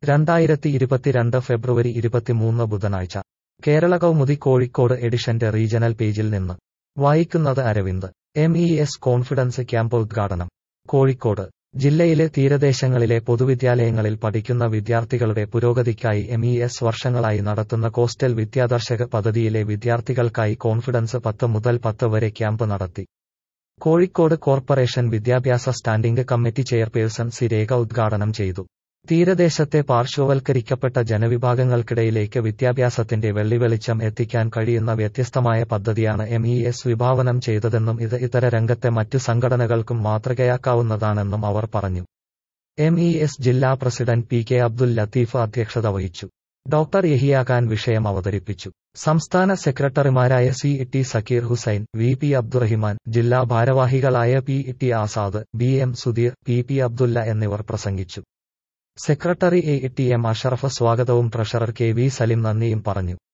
രണ്ടായിരത്തി ഇരുപത്തിരണ്ട് ഫെബ്രുവരി ഇരുപത്തിമൂന്ന് ബുധനാഴ്ച കേരള കൗമുദി കോഴിക്കോട് എഡിഷന്റെ റീജണൽ പേജിൽ നിന്ന് വായിക്കുന്നത് Aravind M E S confidence camp ഉദ്ഘാടനം കോഴിക്കോട് ജില്ലയിലെ തീരദേശങ്ങളിലെ പൊതുവിദ്യാലയങ്ങളിൽ പഠിക്കുന്ന വിദ്യാർത്ഥികളുടെ പുരോഗതിക്കായി എം ഇ എസ് വർഷങ്ങളായി നടത്തുന്ന കോസ്റ്റൽ വിദ്യാദർശക പദ്ധതിയിലെ വിദ്യാർത്ഥികൾക്കായി കോൺഫിഡൻസ് പത്ത് മുതൽ പത്ത് വരെ ക്യാമ്പ് നടത്തി കോഴിക്കോട് കോർപ്പറേഷൻ വിദ്യാഭ്യാസ standing committee chairperson C Rekha ഉദ്ഘാടനം ചെയ്തു തീരദേശത്തെ പാർശ്വവൽക്കരിക്കപ്പെട്ട ജനവിഭാഗങ്ങൾക്കിടയിലേക്ക് വിദ്യാഭ്യാസത്തിന്റെ വെള്ളിവെളിച്ചം എത്തിക്കാൻ കഴിയുന്ന വ്യത്യസ്തമായ പദ്ധതിയാണ് എം ഇ എസ് വിഭാവനം ചെയ്തതെന്നും ഇത് ഇതര രംഗത്തെ മറ്റു സംഘടനകൾക്കും മാതൃകയാക്കാവുന്നതാണെന്നും അവർ പറഞ്ഞു എം ഇ എസ് ജില്ലാ president P K Abdul Latheef അധ്യക്ഷത വഹിച്ചു ഡോക്ടർ യഹിയ ഖാൻ വിഷയം അവതരിപ്പിച്ചു സംസ്ഥാന സെക്രട്ടറിമാരായ C T Zakir Hussain V P Abdurahiman ജില്ലാ ഭാരവാഹികളായ P T Azad B M Sudheer P P Abdulla എന്നിവർ പ്രസംഗിച്ചു secretary A T M Ashraf സ്വാഗതവും ട്രഷറർ കെ വി സലിം നന്ദിയും പറഞ്ഞു